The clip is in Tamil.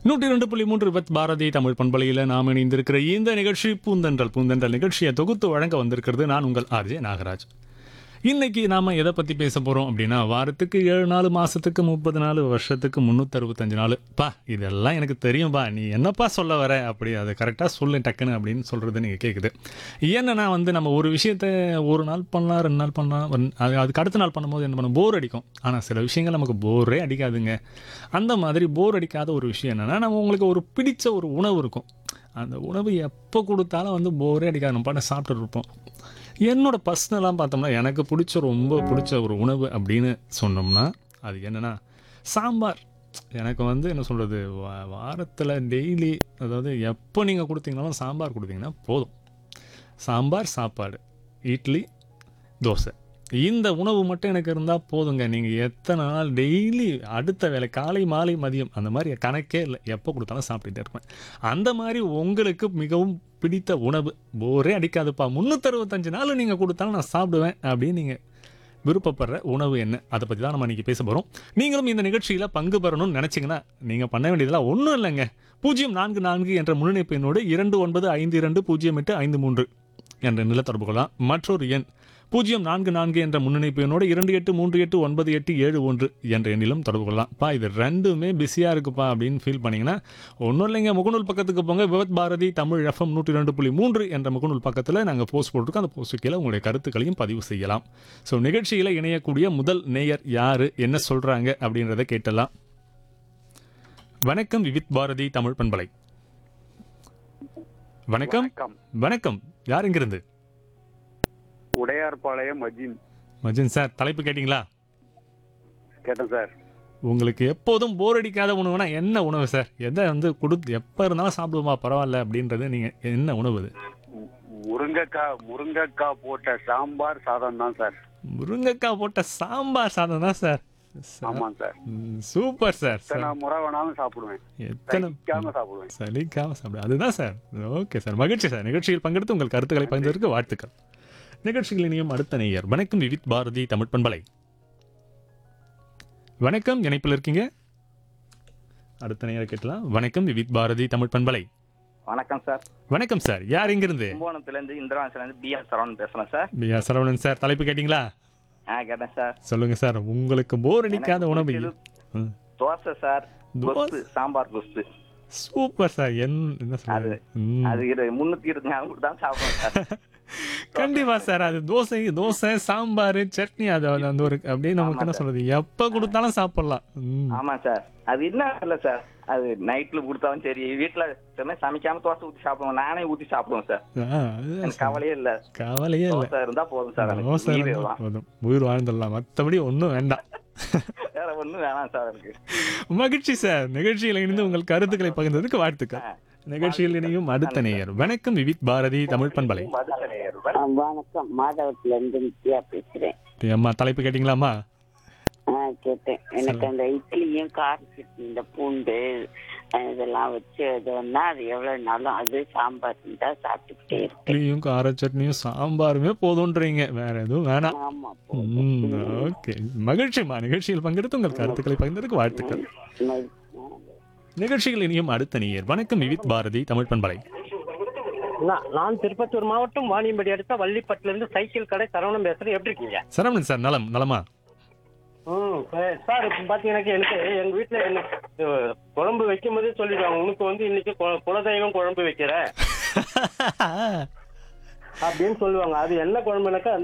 நூற்றி ரெண்டு புள்ளி மூன்று வித் பாரதி தமிழ் பண்பலையில் நாம் இணைந்திருக்கிற இந்த நிகழ்ச்சி பூந்தென்றல் பூந்தென்றல் நிகழ்ச்சியை தொகுத்து வழங்க வந்திருக்கிறது நான் உங்கள் ஆர்ஜே நாகராஜ் இன்னைக்கு நாம எதை பத்தி பேச போறோம் அப்படின்னா வாரத்துக்கு ஏழு நாள் மாசத்துக்கு முப்பது நாள் வருஷத்துக்கு முந்நூற்றறுபத்தஞ்சு நாள் பா இதெல்லாம் எனக்கு தெரியும்பா நீ என்னப்பா சொல்ல வர அப்படி அதை கரெக்டாக சொல்லு டக்குன்னு அப்படின்னு சொல்றது நீங்க கேட்குது என்னன்னா வந்து நம்ம ஒரு விஷயத்த ஒரு நாள் பண்ணலாம் ரெண்டு நாள் பண்ணலாம் ஒரு- அது அதுக்கு அடுத்த நாள் பண்ணும்போது என்ன பண்ண போர் அடிக்கும் ஆனால் சில விஷயங்கள் நமக்கு போரே அடிக்காதுங்க அந்த மாதிரி போர் அடிக்காத ஒரு விஷயம் என்னன்னா நம்ம உங்களுக்கு ஒரு பிடிச்ச ஒரு உணவு இருக்கும் அந்த உணவு எப்போ கொடுத்தாலும் வந்து போரே அடிக்காது நம்ம பாட்டு சாப்பிட்டு இருப்போம் என்னோட பர்சனலாக பார்த்தோம்னா எனக்கு பிடிச்ச ரொம்ப பிடிச்ச ஒரு உணவு அப்படின்னு சொன்னோம்னா அது என்னன்னா சாம்பார் எனக்கு வந்து என்ன சொல்கிறது வாரத்தில் டெய்லி அதாவது எப்போ நீங்கள் கொடுத்தீங்கனாலும் சாம்பார் கொடுத்தீங்கன்னா போதும் சாம்பார் சாப்பாடு இட்லி தோசை இந்த உணவு மட்டும் எனக்கு இருந்தால் போதுங்க நீங்கள் எத்தனை நாள் டெய்லி அடுத்த வேலை காலை மாலை மதியம் அந்த மாதிரி கணக்கே இல்லை எப்போ கொடுத்தாலும் சாப்பிட்டுட்டே இருப்பேன் அந்த மாதிரி உங்களுக்கு மிகவும் பிடித்த உணவு போரே அடிக்காதுப்பா முந்நூற்றறுபத்தஞ்சு நாள் நீங்கள் கொடுத்தாலும் நான் சாப்பிடுவேன் அப்படின்னு நீங்கள் விருப்பப்படுற உணவு என்ன அதை பற்றி தான் நம்ம இன்றைக்கி பேச போகிறோம் நீங்களும் இந்த நிகழ்ச்சியில் பங்கு பெறணும்னு நினச்சிங்கன்னா நீங்கள் பண்ண வேண்டியதெல்லாம் ஒன்றும் இல்லைங்க பூஜ்ஜியம் நான்கு நான்கு என்ற முன்னணிப்பு எண்ணோடு இரண்டு ஒன்பது ஐந்து இரண்டு பூஜ்ஜியம் எட்டு ஐந்து மூன்று என்ற நில தொடர்பு கொள்ளலாம் மற்றொரு எண் பூஜ்ஜியம் நான்கு நான்கு என்ற முன்னணிப்பு எண்ணோடு இரண்டு எட்டு மூன்று எட்டு ஒன்பது எட்டு ஏழு ஒன்று என்ற எண்ணிலும் தொடர்பு கொள்ளலாம் பா இது ரெண்டுமே பிஸியாக இருக்குப்பா அப்படின்னு ஃபீல் பண்ணீங்கன்னா ஒன்றும் இல்லைங்க முகநூல் பக்கத்துக்கு போங்க விவத் பாரதி தமிழ் எஃப்எம் நூற்றி ரெண்டு புள்ளி மூன்று என்ற முகநூல் பக்கத்தில் நாங்கள் போஸ்ட் போட்டிருக்கோம் அந்த போஸ்ட் கீழே உங்களுடைய கருத்துக்களையும் பதிவு செய்யலாம் ஸோ நிகழ்ச்சியில் இணையக்கூடிய முதல் நேயர் யார் என்ன சொல்கிறாங்க அப்படின்றத கேட்டலாம் வணக்கம் விவித் பாரதி தமிழ் பண்பலை வணக்கம் வணக்கம் வணக்கம் யார் இங்கிருந்து உடையார்பாளையம் மஜின் மஜின் சார் தலைப்பு கேட்டிங்களா கேட்டேன் சார் உங்களுக்கு எப்போதும் போர் அடிக்காத உணவுனா என்ன உணவு சார் எதை வந்து கொடுத்து எப்போ இருந்தாலும் சாப்பிடுவோமா பரவாயில்ல அப்படின்றது நீங்கள் என்ன உணவு இது மு- முருங்கைக்காய் முருங்கைக்காய் போட்ட சாம்பார் சாதம் தான் சார் முருங்கைக்காய் போட்ட சாம்பார் சாதம் தான் சார் ஆமாம் சார் ம், சூப்பர் சார் எத்தனை முறை வேணாலும் சாப்பிடுவேன் எத்தனை சலிக்காம சாப்பிடுவேன் சலிக்காம சாப்பிடு அதுதான் சார் ஓகே சார் மகிழ்ச்சி சார் நிகழ்ச்சியில் பங்கெடுத்து உங்கள் கருத்துக்களை பகிர்ந்ததற்கு வாழ்த்துக்கள் நிகழ்ச்சியில் இனியும் அடுத்த நேயர் வணக்கம் விவித் பாரதி தமிழ் பண்பலை வணக்கம் இணைப்பில் இருக்கீங்க அடுத்த நேயர் கேட்கலாம் வணக்கம் விவித் பாரதி தமிழ் பண்பலை வணக்கம் சார் வணக்கம் சார் யார் எங்கிருந்து கும்பகோணத்துல இருந்து இந்திராவாசில இருந்து பிஎம் சரவணன் பேசுறேன் sir P R Saravanan sir தலைப்பு கேட்டிங்களா ஆ கேட்டேன் சார் சொல்லுங்க சார் உங்களுக்கு போர் அடிக்காத எனக்கு உணவு பிடிச்சது ம். தோசை சார் தோசை. கொஸ்து சாம்பார் கொஸ்து சூப்பர் சார் என் என்ன சொல்றது ம். அது இரு முன்னூத்தி இருபத்தி நாலு தான் சாப்பிடுவேன் சார் கண்டிப்பா சார் அது தோசை தோசை சாம்பார் சட்னி அது அது அந்த ஒரு அப்படியே நமக்கு ஆமா என்ன சார். சொல்றது எப்ப கொடுத்தாலும் சாப்பிடலாம் ம். ஆமா சார் அது என்ன இல்ல சார் அது நைட்ல கொடுத்தாலும் சரி வீட்டுல சமயம் சமைக்காம தோசை ஊத்தி சாப்பிடுவோம் நானே ஊத்தி சாப்பிடுவேன் சார் ஆ, அதுதான் எனக்கு சார். கவலையே இல்ல கவலையே இல்லை தோசை இருந்தா போதும் சார் எனக்கு தோசை உயிரே இருந்தா தான். போதும் உயிர் வாழ்ந்துடலாம் மற்றபடி ஒன்றும் வேண்டாம் வேற ஒண்ணும் வேணாம் சார் எனக்கு மகிழ்ச்சி சார் நிகழ்ச்சியில் இணைந்து உங்கள் கருத்துக்களை பகிர்ந்ததுக்கு வாழ்த்துக்கள் ஆ. நிகழ்ச்சியில் இணையும் அடுத்த நேயர் வணக்கம் விவித் பாரதி தமிழ் பண்பலை ஆ, வணக்கம் மாதவத்துல இருந்து நித்யா பேசுறேன் அம்மா தலைப்பு கேட்டிங்களாம்மா ஆ, கேட்டேன் எனக்கு அந்த இட்லியும் கார சட்னி இந்த பூண்டு ஆ, இதெல்லாம் வச்சு இது வந்தா அது எவ்வளவு நாளும் அது சாம்பார் இருந்தா சாப்பிட்டுக்கிட்டே இருக்கேன் இட்லியும் கார சட்னியும் சாம்பாருமே போதுன்றீங்க வேற எதுவும் வேணாம் ஆமா ம், ஓகே மகிழ்ச்சிம்மா நிகழ்ச்சியில் பங்கெடுத்து உங்கள் கருத்துக்களை பகிர்ந்ததுக்கு வாழ்த்துக்கள் போதும். நிகழ்ச்சியில் இனியும் அடுத்த நேயர் வணக்கம் விவித் பாரதி தமிழ் பண்பலை நான் நான் திருப்பத்தூர் மாவட்டம் வாணியம்படி அடுத்த வள்ளிப்பட்டுல இருந்து சைக்கிள் கடை சரவணம் பேசுறேன் எப்படி இருக்கீங்க சரவணன் சார் நலம் நலமா ம் சரி. சார் இப்போ பார்த்தீங்கன்னா எனக்கு எங்க வீட்டுல என்ன அஹ், குழம்பு வைக்கும் போதே சொல்லிடுவாங்க உனக்கு வந்து இன்னைக்கு கு- குலதெய்வம் குழம்பு வைக்கிற அப்படின்னு சொல்லுவாங்க அது என்ன குழம்புனாக்கா